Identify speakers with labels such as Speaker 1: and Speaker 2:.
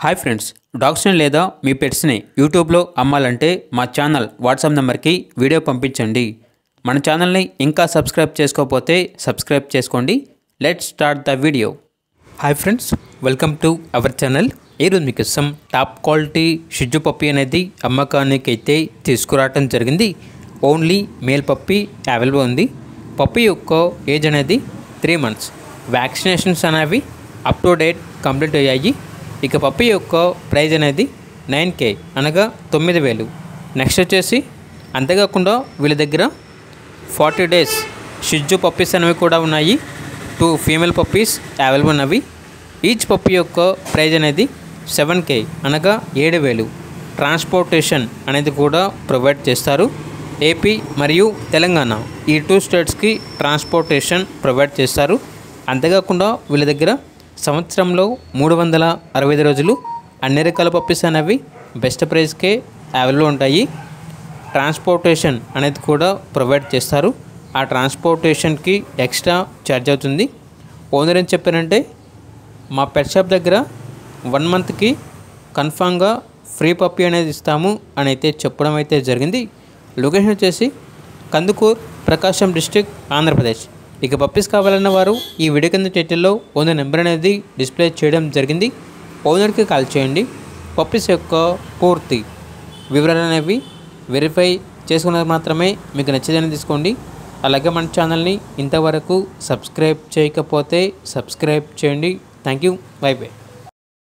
Speaker 1: hi friends డాగ్స్ని లేదా మీ పెట్స్ని యూట్యూబ్లో అమ్మాలంటే మా ఛానల్ వాట్సాప్ నెంబర్కి వీడియో పంపించండి మన ఛానల్ని ఇంకా సబ్స్క్రైబ్ చేసుకోకపోతే సబ్స్క్రైబ్ చేసుకోండి let start the video hi friends welcome to our channel ఈరోజు మీకు ఇష్టం టాప్ క్వాలిటీ షిజ్జు పప్పి అనేది అమ్మకానికి అయితే తీసుకురావటం జరిగింది ఓన్లీ మేల్ పప్పి అవైలబుల్ ఉంది పప్పి యొక్క ఏజ్ అనేది త్రీ మంత్స్ వ్యాక్సినేషన్స్ అనేవి అప్ టు డేట్ కంప్లీట్ అయ్యాయి ఇక పప్పి యొక్క ప్రైజ్ అనేది నైన్ కే అనగా తొమ్మిది వేలు నెక్స్ట్ వచ్చేసి అంతేకాకుండా వీళ్ళ దగ్గర ఫార్టీ డేస్ షిజ్జు పప్పీస్ అనేవి కూడా ఉన్నాయి టూ ఫీమేల్ పప్పీస్ అవైలబుల్ ఉన్నవి ఈచ్ పప్పీ యొక్క ప్రైజ్ అనేది సెవెన్ కే అనగా ఏడు వేలు ట్రాన్స్పోర్టేషన్ అనేది కూడా ప్రొవైడ్ చేస్తారు ఏపీ మరియు తెలంగాణ ఈ టూ స్టేట్స్కి ట్రాన్స్పోర్టేషన్ ప్రొవైడ్ చేస్తారు అంతేకాకుండా వీళ్ళ దగ్గర సంవత్సరంలో మూడు వందల అరవై ఐదు రోజులు అన్ని రకాల పప్పీస్ అనేవి బెస్ట్ ప్రైస్కే అవైలబుల్ ఉంటాయి ట్రాన్స్పోర్టేషన్ అనేది కూడా ప్రొవైడ్ చేస్తారు ఆ ట్రాన్స్పోర్టేషన్కి ఎక్స్ట్రా ఛార్జ్ అవుతుంది ఓనర్ ఏం చెప్పారంటే మా పెట్ షాప్ దగ్గర వన్ మంత్కి కన్ఫామ్గా ఫ్రీ పప్పీ అనేది ఇస్తాము అని అయితే చెప్పడం అయితే జరిగింది లొకేషన్ వచ్చేసి కందుకూర్ ప్రకాశం డిస్టిక్ ఆంధ్రప్రదేశ్ ఇక పప్పీస్ కావాలన్న వారు ఈ వీడియో కింద టైటిల్లో ఓనర్ నెంబర్ అనేది డిస్ప్లే చేయడం జరిగింది ఓనర్కి కాల్ చేయండి పప్పీస్ యొక్క పూర్తి వివరాలు అనేవి వెరిఫై చేసుకున్నది మాత్రమే మీకు నచ్చేదని తీసుకోండి అలాగే మన ఛానల్ని ఇంతవరకు సబ్స్క్రైబ్ చేయకపోతే సబ్స్క్రైబ్ చేయండి థ్యాంక్ యూ బై బై